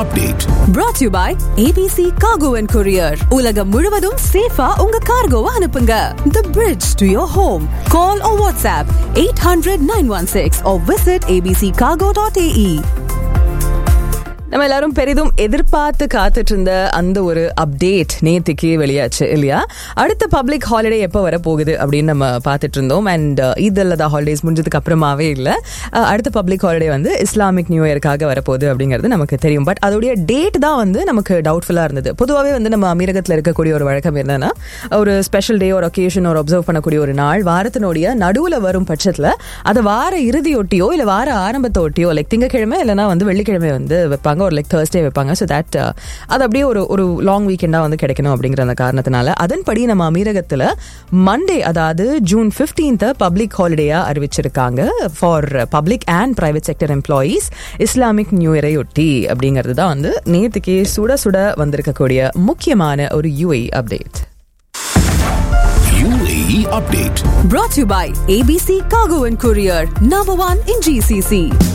update. brought to you by ABC Cargo and Courier. உலகம் முழுவதும் சேஃபா உங்க கார்கோவை அனுப்புங்க. The bridge to your home. Call or WhatsApp 800-916 or visit abccargo.ae. நம்ம எல்லாரும் பெரிதும் எதிர்பார்த்து காத்துட்டு இருந்த அந்த ஒரு அப்டேட் நேத்துக்கு வெளியாச்சு இல்லையா அடுத்த பப்ளிக் ஹாலிடே எப்போ வர போகுது அப்படின்னு நம்ம பார்த்துட்டு இருந்தோம் அண்ட் ஈத் அல்லதா ஹாலிடேஸ் முடிஞ்சதுக்கு அப்புறமாவே இல்லை அடுத்த பப்ளிக் ஹாலிடே வந்து இஸ்லாமிக் நியூ இயர்க்காக வரப்போகுது அப்படிங்கிறது நமக்கு தெரியும் பட் அதோடைய டேட் தான் வந்து நமக்கு டவுட்ஃபுல்லாக இருந்தது பொதுவாகவே வந்து நம்ம அமீரகத்தில் இருக்கக்கூடிய ஒரு வழக்கம் என்னன்னா ஒரு ஸ்பெஷல் டே ஒரு ஒகேஷன் ஒரு அப்சர்வ் பண்ணக்கூடிய ஒரு நாள் வாரத்தினுடைய நடுவில் வரும் பட்சத்தில் அதை வார இறுதியொட்டியோ இல்லை வார ஆரம்பத்தொட்டியோ லைக் திங்கக்கிழமை இல்லைனா வந்து வெள்ளிக்கிழமை வந்து வைப்பாங்க ஒரு லைக் தேர்ஸ்டே வைப்பாங்க ஸோ தட் அது அப்படியே ஒரு ஒரு லாங் வீக்கெண்டாக வந்து கிடைக்கணும் அப்படிங்கிற அந்த காரணத்தினால அதன்படி நம்ம அமீரகத்தில் மண்டே அதாவது ஜூன் ஃபிஃப்டீன்த்தை பப்ளிக் ஹாலிடேயாக அறிவிச்சிருக்காங்க for public and private sector employees Islamic new இயரை ஒட்டி அப்படிங்கிறது தான் வந்து நேற்றுக்கே சுட சுட வந்திருக்கக்கூடிய முக்கியமான ஒரு UAE update UAE update. Brought to you by ABC Cargo and Courier. Number one in GCC.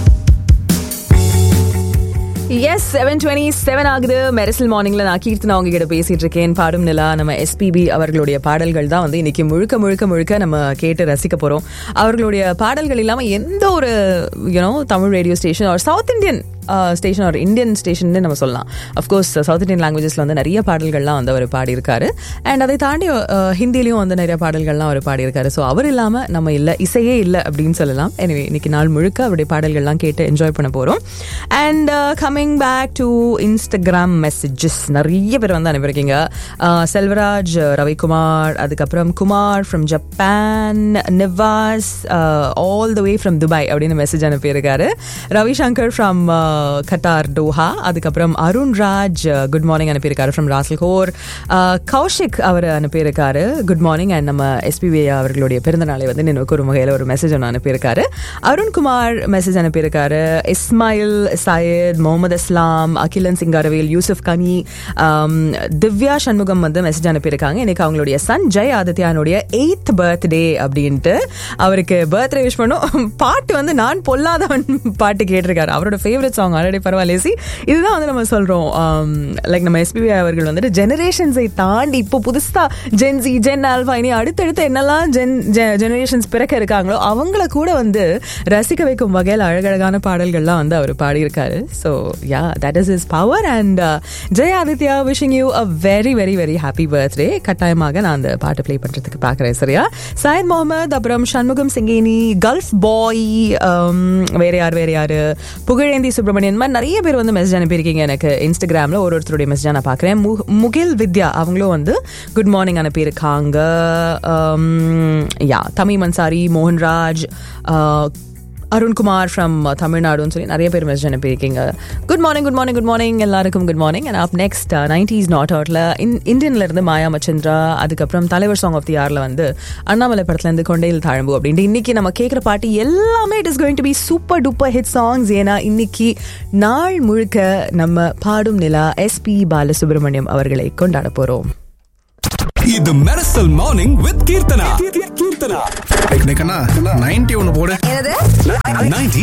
S seven twenty seven ஆகுது மெரிசல் மார்னிங்ல நான் கீர்த்தனா உங்ககிட்ட பேசிட்டு இருக்கேன் பாடும் நிலா நம்ம எஸ்பிபி அவர்களுடைய பாடல்கள் தான் வந்து இன்னைக்கு முழுக்க முழுக்க முழுக்க நம்ம கேட்டு ரசிக்க போறோம் அவர்களுடைய பாடல்கள் இல்லாம எந்த ஒரு யூனோ தமிழ் ரேடியோ ஸ்டேஷன் ஒரு சவுத் இந்தியன் ஸ்டேஷன் ஒரு இந்தியன் ஸ்டேஷன் நம்ம சொல்லலாம் அஃப்கோர்ஸ் சவுத் இந்தியன் லாங்குவேஜஸ்ல வந்து நிறைய பாடல்கள்லாம் வந்து அவர் பாடியிருக்காரு அண்ட் அதை தாண்டி அஹ், ஹிந்திலையும் வந்து நிறைய பாடல்கள்லாம் அவர் பாடியிருக்காரு ஸோ அவர் இல்லாம நம்ம இல்லை இசையே இல்லை அப்படின்னு சொல்லலாம் எனவே இன்னைக்கு நாள் முழுக்க அவருடைய பாடல்கள்லாம் கேட்டு என்ஜாய் பண்ண போறோம் and coming back to Instagram messages நிறைய பேர் வந்து அனுப்பியிருக்கீங்க அஹ், செல்வராஜ் ரவிக்குமார் அதுக்கப்புறம் Kumar from Japan Nivas all the way from Dubai அப்படின்னு மெசேஜ் அனுப்பியிருக்காரு ரவிசங்கர் ஃப்ரம் கட்டார் டோஹா அதுக்கப்புறம் அருண் ராஜ் குட் மார்னிங் அனுப்பியிருக்காரு ஃப்ரம் ராசல்கோர் கௌஷிக் அவர் அனுப்பியிருக்காரு குட் மார்னிங் அண்ட் நம்ம எஸ்பிபி அவர்களுடைய பிறந்த நாளை வந்து நினைவுக்கு ஒரு வகையில் ஒரு மெசேஜ் ஒன்று அனுப்பியிருக்காரு அருண்குமார் மெசேஜ் அனுப்பியிருக்காரு இஸ்மாயில் சையத் முகமது அஸ்லாம் அகிலன் சிங்காரவேல் யூசுப் கனி ஆம், திவ்யா சண்முகம் வந்து மெசேஜ் அனுப்பியிருக்காங்க இன்னைக்கு அவங்களுடைய சன் ஜெய் ஆதித்யானுடைய எயித் பர்த்டே அப்படின்ட்டு அவருக்கு பர்த்டே விஷ் பண்ணும் பாட்டு வந்து நான் பொல்லாதவன் பாட்டு கேட்டிருக்காரு அவரோட ஃபேவரட் சாங் ஆல்ரெடி பரவாயில்லேசி இதுதான் வந்து நம்ம சொல்றோம் லைக் நம்ம எஸ்பிபி அவர்கள் வந்துட்டு ஜெனரேஷன்ஸை தாண்டி இப்போ புதுசா ஜென் ஜி ஜென் ஆல்ஃபா இனி அடுத்தடுத்து என்னெல்லாம் ஜென் ஜெனரேஷன்ஸ் பிறக்க இருக்காங்களோ அவங்கள கூட வந்து ரசிக்க வைக்கும் வகையில் அழகழகான பாடல்கள்லாம் வந்து அவர் பாடியிருக்காரு so ya that is is power and Jai Aditya wishing you a very very very happy birthday கட்டாயமாக நான் அந்த பாட்டு ப்ளே பண்றதுக்கு பார்க்குறேன் சரியா சயத் முகமது அப்புறம் சண்முகம் சிங்கேனி கல்ஃப் பாய் வேற யார் வேற யாரு புகழேந்தி சுப்பிரமணியன் இந்த மாதிரி நிறைய பேர் வந்து மெசேஜ் அனுப்பியிருக்கீங்க எனக்கு இன்ஸ்டாகிராமில் ஒரு ஒருத்தருடைய மெசேஜ் நான் பார்க்குறேன் மு முகில் வித்யா அவங்களும் வந்து குட் மார்னிங் அனுப்பியிருக்காங்க யா தமிழ் மன்சாரி மோகன்ராஜ் uh, அருண்குமார் ஃப்ரம் தமிழ்நாடுன்னு சொல்லி நிறைய பேர் மெசேஜ் அனுப்பியிருக்கீங்க good morning good morning good morning எல்லாருக்கும் good morning and up next nineties not அவுட்ல இன் இந்தியன்ல இருந்து மாயா மச்சந்திரா அதுக்கப்புறம் தலைவர் சாங் ஆஃப் தி இயர்ல வந்து அண்ணாமலை படத்துல இருந்து கொண்டையில் தாழம்பு அப்படின்ட்டு இன்னைக்கு நம்ம கேட்குற பாட்டு எல்லாமே it is going to be super duper hit songs ஏன்னா இன்னைக்கு நாள் முழுக்க நம்ம பாடும் நிலா எஸ்பி பாலசுப்ரமணியம் அவர்களை கொண்டாட போறோம் இது Mersal morning with Keerthana Keerthana ninety ஒன்னு போடு என்னது 90